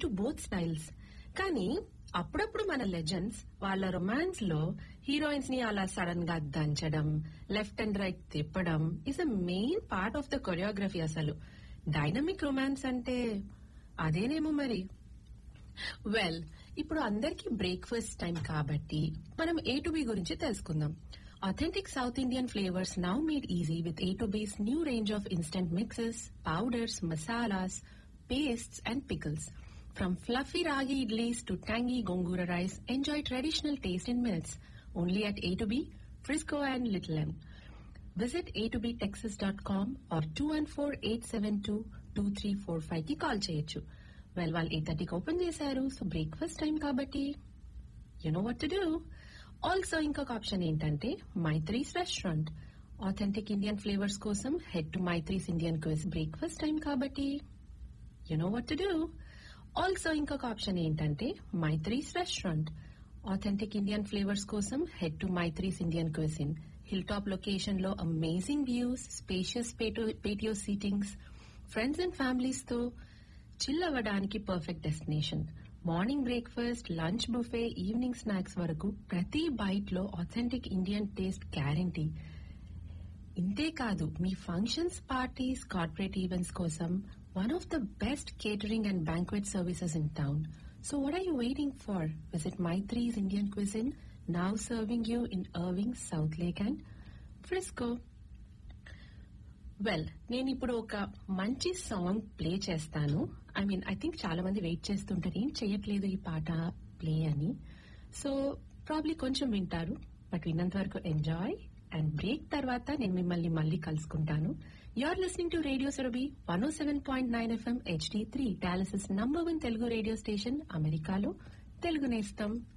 To both styles కానీ అప్పుడప్పుడు మన లెజెండ్స్ వాళ్ళ రొమాన్స్ లో హీరోయిన్స్ ని అలా సడన్ గా దంచడం లెఫ్ట్ అండ్ రైట్ తిప్పడం is a main part of the choreography అసలు డైనమిక్ రొమాన్స్ అంటే అదేనేమో మరి వెల్ ఇప్పుడు అందరికీ బ్రేక్ఫాస్ట్ టైం కాబట్టి మనం ఏ టు బి గురించి తెలుసుకుందాం authentic south Indian flavours now made easy with A two B's new range of instant mixes powders masalas pastes and pickles. From fluffy ragi idlis to tangy gongura rice, enjoy traditional taste in minutes. Only at A2B, Frisco and Little M. Visit a2btexas.com or 214-872-2345 కి call చేయొచ్చు well వాళ్ళు eight థర్టీకి open చేశారు so breakfast time కాబట్టి you know what to do also ఇంకొక option ఏంటంటే Maitri's restaurant authentic Indian flavours కోసం head to Maitri's Indian cuisine breakfast time కాబట్టి you know what to do also ఇంకొక ఆప్షన్ ఏంటంటే Maitri's restaurant authentic Indian flavours కోసం head to Maitri's Indian cuisine hill top location లో amazing views spacious patio seatings friends and families తో chill అవ్వడానికి perfect destination morning breakfast lunch buffet evening snacks వరకు ప్రతి byte లో authentic Indian taste guarantee ఇంతే కాదు మీ ఫంక్షన్స్ పార్టీస్ కార్పొరేట్ ఈవెంట్స్ కోసం one of the best catering and banquet services in town so what are you waiting for visit Maitri's Indian cuisine now serving you in Irving Southlake and Frisco well నేను ఇప్పుడు ఒక మంచి song play చేస్తాను I mean I think చాలా మంది wait చేస్తుంటారు ఏం చేయట్లేదు ఈ పాట ప్లే అని సో ప్రాబ్లీ కొంచెం వింటారు బట్ విన్నంత వరకు ఎంజాయ్ అండ్ బ్రేక్ తర్వాత నేను మిమ్మల్ని మళ్ళీ కలుసుకుంటాను you're listening to radio Surabhi one O seven point nine FM HD three Dallas's number one Telugu radio station అమెరికాలో తెలుగు నేస్తం